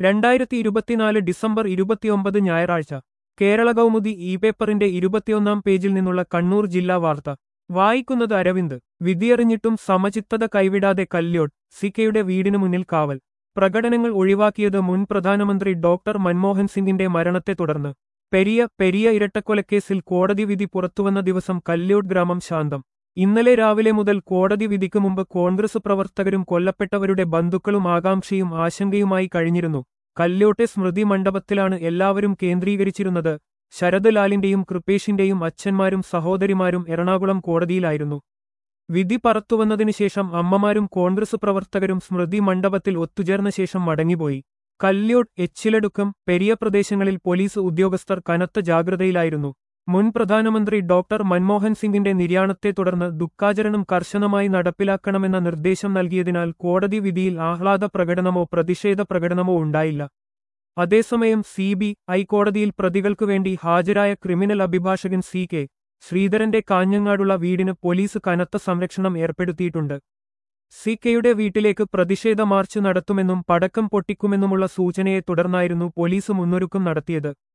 രണ്ടായിരത്തി ഇരുപത്തിനാല് ഡിസംബർ ഇരുപത്തിയൊമ്പത് ഞായറാഴ്ച കേരള കൗമുദി ഇ പേപ്പറിന്റെ ഇരുപത്തിയൊന്നാം പേജിൽ നിന്നുള്ള കണ്ണൂർ ജില്ലാ വാർത്ത വായിക്കുന്നത് അരവിന്ദ് വിധിയറിഞ്ഞിട്ടും സമചിത്തത കൈവിടാതെ കല്യോട്ട് സിക്കയുടെ വീടിനു മുന്നിൽ കാവൽ പ്രകടനങ്ങൾ ഒഴിവാക്കിയത് മുൻ പ്രധാനമന്ത്രി ഡോക്ടർ മൻമോഹൻ സിംഗിന്റെ മരണത്തെ തുടർന്ന് പെരിയ പെരിയ ഇരട്ടക്കൊലക്കേസിൽ കോടതി വിധി പുറത്തുവന്ന ദിവസം കല്യോട്ട് ഗ്രാമം ശാന്തം ഇന്നലെ രാവിലെ മുതൽ കോടതി വിധിക്ക് മുമ്പ് കോൺഗ്രസ് പ്രവർത്തകരും കൊല്ലപ്പെട്ടവരുടെ ബന്ധുക്കളും ആകാംക്ഷയും ആശങ്കയുമായി കഴിഞ്ഞിരുന്നു കല്യോട്ടെ സ്മൃതി മണ്ഡപത്തിലാണ് എല്ലാവരും കേന്ദ്രീകരിച്ചിരുന്നത് ശരത് ലാലിന്റെയും കൃപേഷിന്റെയും അച്ഛന്മാരും സഹോദരിമാരും എറണാകുളം കോടതിയിലായിരുന്നു വിധി പറത്തുവന്നതിനു ശേഷം അമ്മമാരും കോൺഗ്രസ് പ്രവർത്തകരും സ്മൃതി മണ്ഡപത്തിൽ ഒത്തുചേർന്ന ശേഷം മടങ്ങിപ്പോയി കല്യോട്ട് എച്ചിലടുക്കം പെരിയ പ്രദേശങ്ങളിൽ പോലീസ് ഉദ്യോഗസ്ഥർ കനത്ത ജാഗ്രതയിലായിരുന്നു മുൻ പ്രധാനമന്ത്രി ഡോക്ടർ മൻമോഹൻ സിംഗിന്റെ നിര്യാണത്തെ തുടർന്ന് ദുഃഖാചരണം കർശനമായി നടപ്പിലാക്കണമെന്ന നിർദ്ദേശം നൽകിയതിനാൽ കോടതി വിധിയിൽ ആഹ്ലാദ പ്രകടനമോ പ്രതിഷേധ പ്രകടനമോ ഉണ്ടായില്ല അതേസമയം സി ബി ഐ കോടതിയിൽ പ്രതികൾക്കു വേണ്ടി ഹാജരായ ക്രിമിനൽ അഭിഭാഷകൻ സി കെ ശ്രീധരന്റെ കാഞ്ഞങ്ങാടുള്ള വീടിന് പോലീസ് കനത്ത സംരക്ഷണം ഏർപ്പെടുത്തിയിട്ടുണ്ട് സി കെയുടെ വീട്ടിലേക്ക് പ്രതിഷേധ മാർച്ച് നടത്തുമെന്നും പടക്കം പൊട്ടിക്കുമെന്നുമുള്ള സൂചനയെ തുടർന്നായിരുന്നു പോലീസ് മുന്നൊരുക്കം നടത്തിയത്